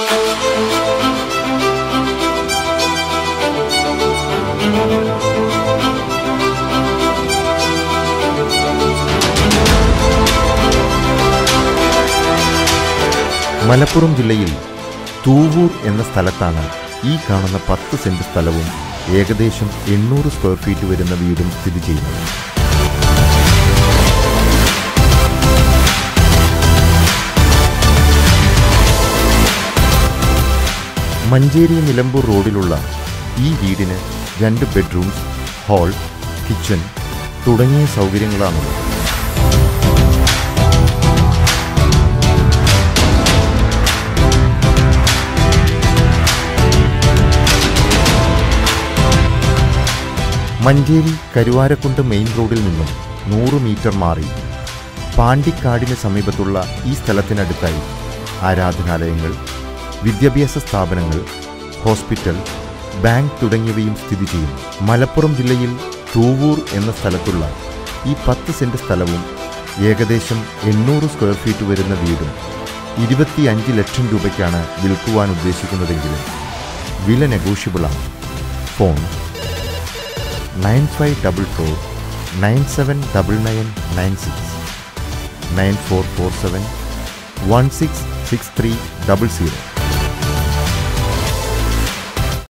മലപ്പുറം ജില്ലയിൽ തൂവൂർ എന്ന സ്ഥലത്താണ് ഈ കാണുന്ന പത്ത് സെന്റ് സ്ഥലവും ഏകദേശം എണ്ണൂറ് സ്ക്വയർ ഫീറ്റ് വരുന്ന വീടും സ്ഥിതി ചെയ്യുന്നത് മഞ്ചേരി നിലമ്പൂർ റോഡിലുള്ള ഈ വീടിന് രണ്ട് ബെഡ്റൂംസ് ഹാൾ കിച്ചൺ തുടങ്ങിയ സൗകര്യങ്ങളാണുള്ളത് മഞ്ചേരി കരുവാരക്കുണ്ട് മെയിൻ റോഡിൽ നിന്നും നൂറ് മീറ്റർ മാറി പാണ്ടിക്കാടിന് സമീപത്തുള്ള ഈ സ്ഥലത്തിനടുത്തായി ആരാധനാലയങ്ങൾ വിദ്യാഭ്യാസ സ്ഥാപനങ്ങൾ ഹോസ്പിറ്റൽ ബാങ്ക് തുടങ്ങിയവയും സ്ഥിതി ചെയ്യുന്നു മലപ്പുറം ജില്ലയിൽ തൂവൂർ എന്ന സ്ഥലത്തുള്ള ഈ പത്ത് സെന്റ് സ്ഥലവും ഏകദേശം എണ്ണൂറ് സ്ക്വയർ ഫീറ്റ് വരുന്ന വീടും ഇരുപത്തിയഞ്ച് ലക്ഷം രൂപയ്ക്കാണ് വിൽക്കുവാൻ ഉദ്ദേശിക്കുന്നതെങ്കിലും വില നെഗോഷ്യബിളാണ് phone nine five double four nine seven double nine nine six nine four four seven one six six three double zero